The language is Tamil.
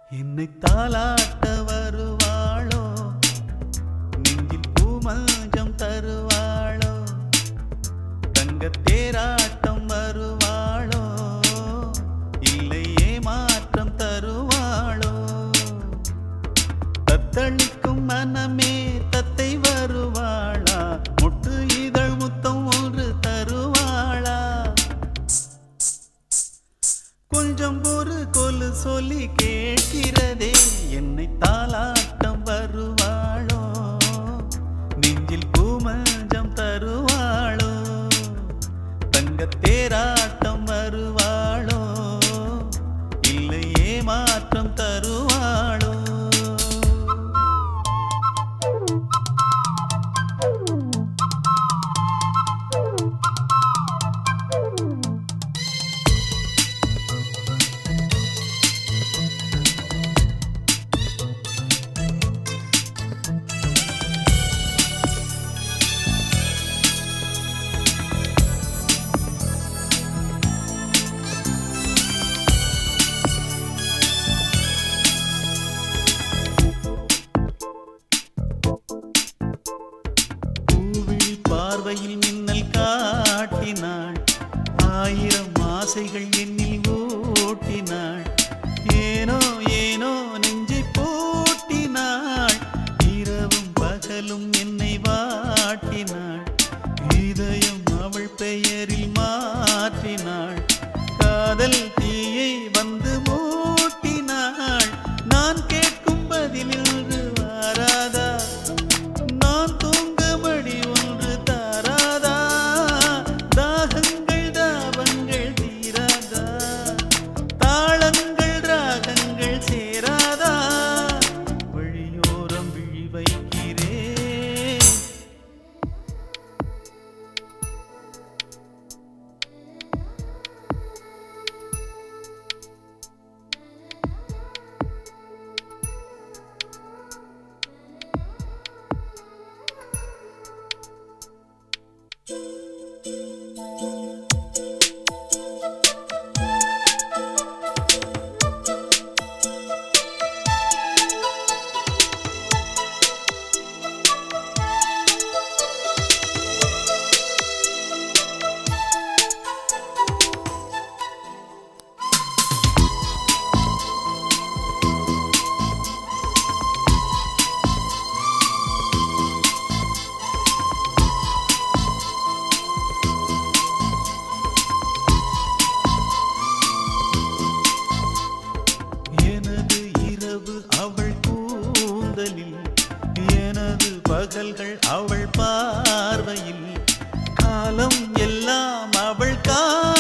என்னை தாலாட்ட வருவாளோ நெஞ்சில் பூமஞ்சம் தருவாளோ தங்க தேராட்டம் வருவாளோ இல்லை ஏமாற்றம் தருவாளோ தத்தளிக்கும் மனமே தத்தை வருவாளா முட்டு இதழ் முத்தம் ஒன்று தருவாளா கொஞ்சம் ஒரு கொலு சொல்லி கேட்கிறதே என்னை தாலாட்டம் வருவாளோ நெஞ்சில் பூமஞ்சம் தருவாளோ தங்க தேராட்டம் வருவாளோ இல்லை ஏமாற்றம் தருவாளோ பூவில் பார்வையில் மின்னல் காட்டினாள் ஆயிரம் ஆசைகள் என்னில் ஓட்டினாள் ஏனோ ஏனோ நெஞ்சை போட்டினாள் இரவும் பகலும் என்னை வாட்டினாள் இதயம் அவள் பெயரில் மாற்றினாள் காதல் தீயை வந்து மூட்டினாள் நான் கேட்கும் பதிலில் வாராதா நான் தூங்கபடி ஒன்று தாராதா தாகங்கள் தாபங்கள் தீராதா தாளங்கள் ராகங்கள் சேராதா வழியோரம் விழி வைக்கிறேன் எனது இரவு அவள் கூந்தலில் எனது பகல்கள் அவள் பார்வையில் காலம் எல்லாம் அவள் கா